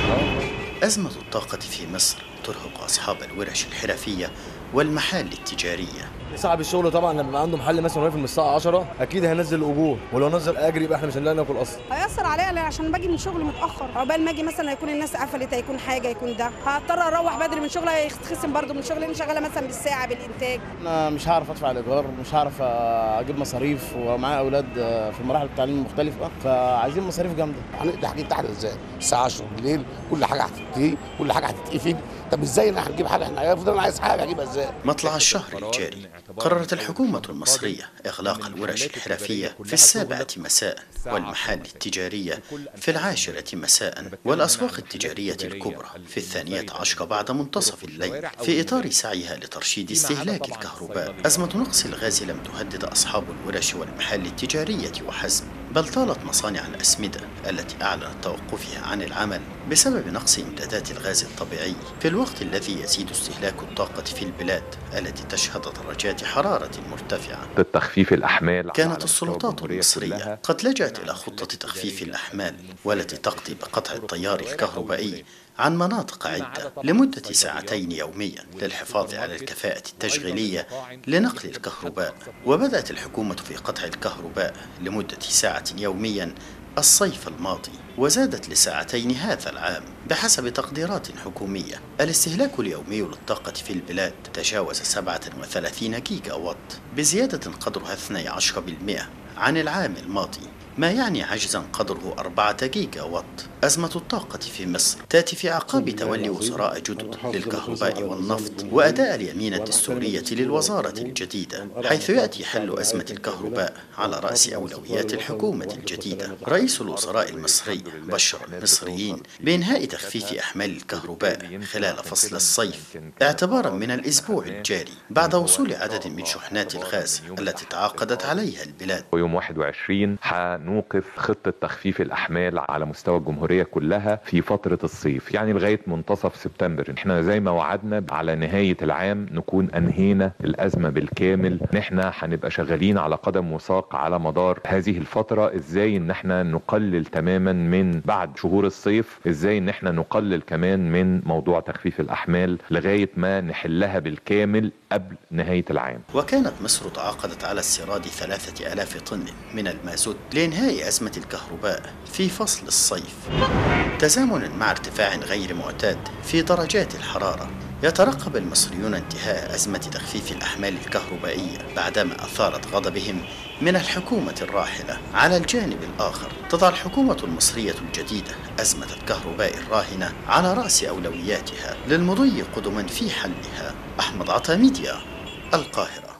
أزمة الطاقة في مصر ترهق أصحاب الورش الحرفية والمحال التجارية صعب الشغل طبعا لما يبقى عنده محل مثلا واقف من الساعه 10 اكيد هينزل الاجور ولو نزل اجر يبقى احنا مش هنلاقي ناكل اصلا هيأثر عليا لأ عشان باجي من شغل متأخر عقبال ما اجي مثلا هيكون الناس قفلت هيكون حاجة هيكون ده هضطر اروح بدري من شغل هيتخصم برضه من شغل لأني شغالة مثلا بالساعة بالإنتاج انا مش هعرف ادفع الايجار مش هعرف اجيب مصاريف ومعايا اولاد في مراحل التعليم المختلفه فعايزين مصاريف جامده هنقضي حاجات تحت ازاي الساعه 10 بالليل كل حاجه هتنتهي كل حاجه هتتقفل طب ازاي احنا هنجيب حاجه احنا افضل انا عايز حاجه اجيبها ازاي مطلع الشهر الجاري قررت الحكومة المصرية إغلاق الورش الحرفية في السابعة مساء والمحال التجارية في العاشرة مساء والأسواق التجارية الكبرى في الثانية عشر بعد منتصف الليل في إطار سعيها لترشيد استهلاك الكهرباء أزمة نقص الغاز لم تهدد أصحاب الورش والمحال التجارية وحسب بل طالت مصانع الأسمدة التي أعلنت توقفها عن العمل بسبب نقص إمدادات الغاز الطبيعي في الوقت الذي يزيد استهلاك الطاقة في البلاد التي تشهد درجات حرارة مرتفعة تخفيف الأحمال كانت السلطات المصرية قد لجأت إلى خطة تخفيف الأحمال والتي تقضي بقطع التيار الكهربائي عن مناطق عدة لمدة ساعتين يوميا للحفاظ على الكفاءة التشغيلية لنقل الكهرباء وبدأت الحكومة في قطع الكهرباء لمدة ساعة يوميا الصيف الماضي وزادت لساعتين هذا العام بحسب تقديرات حكومية الاستهلاك اليومي للطاقة في البلاد تجاوز 37 جيجا وات بزيادة قدرها 12% عن العام الماضي ما يعني عجزا قدره 4 جيجا وات أزمة الطاقة في مصر تأتي في أعقاب تولي وزراء جدد للكهرباء والنفط وأداء اليمين الدستورية للوزارة الجديدة حيث يأتي حل أزمة الكهرباء على رأس أولويات الحكومة الجديدة رئيس الوزراء المصري بشر المصريين بإنهاء تخفيف أحمال الكهرباء خلال فصل الصيف اعتبارا من الأسبوع الجاري بعد وصول عدد من شحنات الغاز التي تعاقدت عليها البلاد ويوم 21 هنوقف خطة تخفيف الأحمال على مستوى الجمهورية كلها في فترة الصيف يعني لغاية منتصف سبتمبر احنا زي ما وعدنا على نهاية العام نكون أنهينا الأزمة بالكامل ان احنا هنبقى شغالين على قدم وساق على مدار هذه الفترة ازاي ان احنا نقلل تماما من بعد شهور الصيف ازاي ان احنا نقلل كمان من موضوع تخفيف الأحمال لغاية ما نحلها بالكامل قبل نهاية العام وكانت مصر تعاقدت على استيراد ثلاثة ألاف طن من المازوت لإنهاء أزمة الكهرباء في فصل الصيف تزامنا مع ارتفاع غير معتاد في درجات الحرارة يترقب المصريون انتهاء أزمة تخفيف الأحمال الكهربائية بعدما أثارت غضبهم من الحكومة الراحلة على الجانب الآخر تضع الحكومة المصرية الجديدة أزمة الكهرباء الراهنة على رأس أولوياتها للمضي قدما في حلها أحمد عطا ميديا القاهرة